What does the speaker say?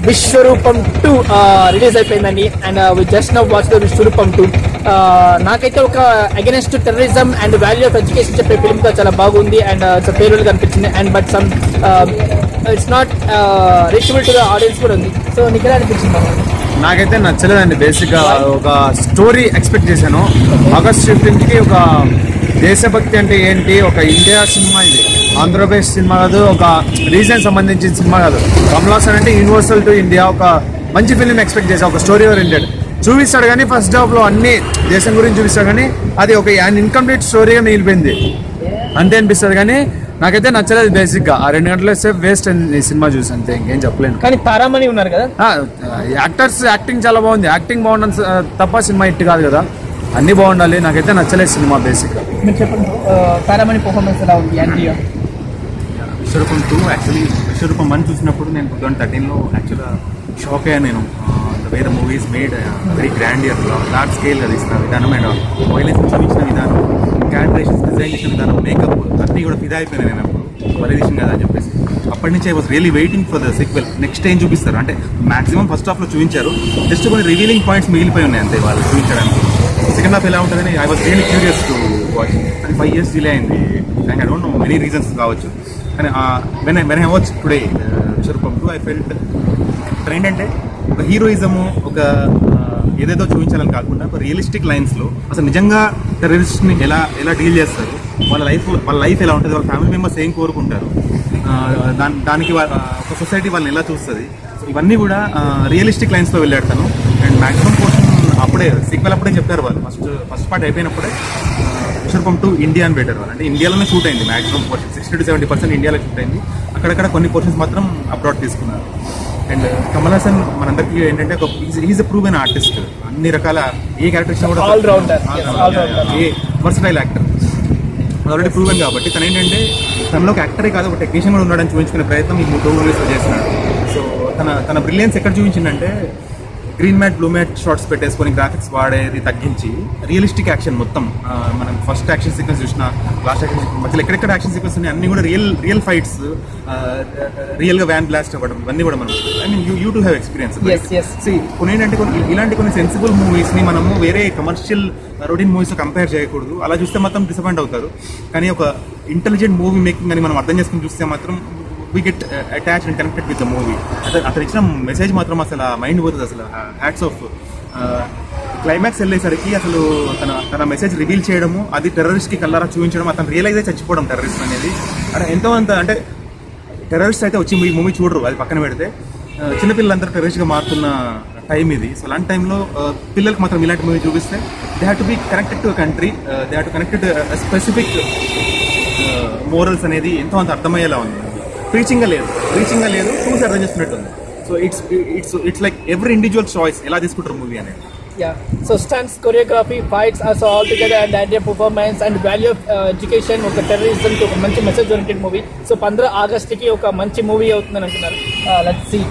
విశ్వరూపం two release అయిపోయిందండి and we just now watch the Vishwaroopam two నాకైతే ఒక against terrorism and value of education చెప్పే film గా చాలా బాగుంది అండ్ పేరులు కనిపించింది and but some it's not reachable to the audience కూడా ఉంది సో నీకు ఎలా అనిపించింది మామ? నాకైతే నచ్చలేదండి బేసిక్ గా ఒక స్టోరీ ఎక్స్పెక్ట్ చేశాను ఆగస్ట్ ఫిఫ్టీన్త్ కి ఒక దేశభక్తి అంటే ఏంటి ఒక ఇండియా సినిమా ఇది ఆంధ్రప్రదేశ్ సినిమా కాదు ఒక రీజన్ సంబంధించిన సినిమా కాదు కమల్ హాసన్ అంటే యూనివర్సల్ టు ఇండియా ఒక మంచి ఫిల్మ్ ఎక్స్పెక్ట్ చేశాను ఒక స్టోరీ ఓరియంటెడ్ చూపిస్తాడు కానీ ఫస్ట్ హాఫ్ లో అన్ని దేశం గురించి చూపిస్తాడు కానీ అది ఒక ఇన్కంప్లీట్ స్టోరీగా మిగిలిపోయింది అంతే అనిపిస్తుంది కానీ నాకైతే నచ్చలేదు బేసిక్ గా ఆ రెండు గంటల సేపు వేస్ట్ ఈ సినిమా చూసి అంతే ఇంకేం చెప్పలేను కానీ తారామణి ఉన్నారు కదా యాక్టర్స్ యాక్టింగ్ చాలా బాగుంది యాక్టింగ్ బాగుండడం స- తప్ప సినిమా హిట్ కాదు కదా అన్ని బాగుండాలి నాకైతే నచ్చలేదు సినిమా బేసిక్ గా మీరు చెప్పండి ఆ, తారామణి పర్ఫార్మెన్స్ ఎలా ఉంది యాంటీయో Vishwaroopam two actually Vishwaroopam one చూసినప్పుడు నేను టూ థౌసండ్ థర్టీన్లో యాక్చువల్గా షాక్ అయ్యాను నేను వేరే movies made very grand year large scale అది ఇస్తున్న విధానం అండ్ వైలెన్స్ చూపించిన విధానం క్యారెక్టరేషన్స్ డిజైన్ చేసిన విధానం మేకప్ అన్నీ కూడా ఫిదా అయిపోయాను నేను అప్పుడు వరదేశం కదా అని చెప్పేసి అప్పటి నుంచి I was really waiting for the sequel next ఏం చూపిస్తారు అంటే మాక్సిమం ఫస్ట్ హాఫ్లో చూపించారు జస్ట్ కొన్ని రివీలింగ్ పాయింట్స్ మిగిలిపోయి ఉన్నాయి అంతే వాళ్ళు చూపించడానికి సెకండ్ హాఫ్ ఎలా ఉంటుందని I was really curious to watch అది ఫైవ్ ఇయర్స్ డిలే అయింది and I don't know many reasons కావచ్చు కానీ when when I watch today Vishwaroopam two I felt ఇక్కడ ఏంటంటే ఒక హీరోయిజము ఒక ఆ, ఏదేదో చూపించాలని కాకుండా ఒక రియలిస్టిక్ లైన్స్లో అసలు నిజంగా టెర్రరిస్ట్ని ఎలా ఎలా డీల్ చేస్తారు వాళ్ళ లైఫ్ వాళ్ళ లైఫ్ ఎలా ఉంటుంది వాళ్ళ ఫ్యామిలీ మెంబర్స్ ఏం కోరుకుంటారు ఆ, దాని దానికి వా- ఆ, ఒక సొసైటీ వాళ్ళని ఎలా చూస్తుంది సో ఇవన్నీ కూడా రియలిస్టిక్ లైన్స్లో వెళ్ళాడతాను అండ్ మ్యాక్సిమం పోర్షన్ అప్పుడే సీక్వెల్ అప్పుడే చెప్పారు వాళ్ళు ఫస్ట్ ఫస్ట్ పార్ట్ అయిపోయినప్పుడే విశ్వరూపం టూ ఇండియా అని పెట్టారు వాళ్ళు అంటే ఇండియాలోనే షూట్ అయింది maximum portion sixty to seventy percent ఇండియాలో షూట్ అయింది అక్కడక్కడ కొన్ని పోర్షన్స్ మాత్రం అబ్రాడ్ తీసుకున్నారు అండ్ కమల్ హాసన్ మనందరికీ ఏంటంటే ఒక ఈజ్ అ ప్రూవెన్ ఆర్టిస్ట్ అన్ని రకాల ఏ క్యారెక్టర్ ఇచ్చినా కూడా All rounder. Yes, all rounder. A versatile actor already proven కాబట్టి తను ఏంటంటే తనలో ఒక యాక్టరే కాదు ఒక టెక్నీషియన్ కూడా ఉన్నాడని చూపించుకునే ప్రయత్నం ఈ టూ మూవీస్లో చేస్తున్నాడు సో తన తన బ్రిలియన్స్ ఎక్కడ చూపించిందంటే green matte blue matte shots పెట్టేసుకొని గ్రాఫిక్స్ వాడేది తగ్గించి రియలిస్టిక్ యాక్షన్ మొత్తం ఆ, మనం ఫస్ట్ యాక్షన్ సీక్వెన్స్ చూసిన లాస్ట్ యాక్షన్ సీక్వెన్స్ మధ్యలో ఎక్కడెక్కడ యాక్షన్ సీక్వెన్స్ ఉన్నాయి అన్ని కూడా రియల్ రియల్ ఫైట్స్ రియల్గా వ్యాన్ బ్లాస్ట్ అవ్వడం ఇవన్నీ కూడా మనం I mean you you to have experience Yes, yes. See, కొన్ని ఏంటంటే కొన్ని ఇలాంటి కొన్ని సెన్సిబుల్ మూవీస్ ని మనము వేరే కమర్షియల్ రొటీన్ మూవీస్ కంపేర్ చేయకూడదు అలా చూస్తే మాత్రం డిసప్పాయింట్ అవుతారు కానీ ఒక ఇంటెలిజెంట్ మూవీ మేకింగ్ అని మనం అర్థం చేసుకుని చూస్తే మాత్రం we get attach and connected with the movie అతను అతను ఇచ్చిన మెసేజ్ మాత్రం అసలు మైండ్ పోతుంది అసలు హ్యాట్స్ ఆఫ్ క్లైమాక్స్ వెళ్ళేసరికి అసలు తన తన మెసేజ్ రివీల్ చేయడము అది టెర్రరిస్ట్ కి కల్లారా చూపించడం అతను రియలైజ్ అయి చచ్చిపోవడం టెర్రరిస్ట్ అనేది అంటే ఎంతో అంత అంటే టెర్రరిస్ట్ అయితే వచ్చి ఈ మూవీ చూడరు అది పక్కన పెడితే ఆ, చిన్నపిల్లలందరూ టెర్రరిస్ట్గా మారుతున్న టైం ఇది సో అలాంటి టైంలో ఆ, పిల్లలకు మాత్రం ఇలాంటి మూవీ చూపిస్తే they have to be connected to country they have to connected specific morals అనేది ఎంతో అంత అర్థమయ్యేలా ఉంది ప్రీచింగ్గా లేదు ప్రీచింగ్గా లేదు చూసి అర్థం చేస్తున్నట్టు ఉంది so it's it's it's like every individual choice ఎలా తీసుకుంటారు మూవీ అనేది Yeah. So stunts, choreography, fights are so all together and the idea performance and value of uh, education ఒక టెర్రరిజం ఒక మంచి మెసేజ్ ఓరియంటెడ్ మూవీ సో పంద్ర August కి ఒక మంచి మూవీ అవుతుందని అంటున్నారు లెట్స్ సీ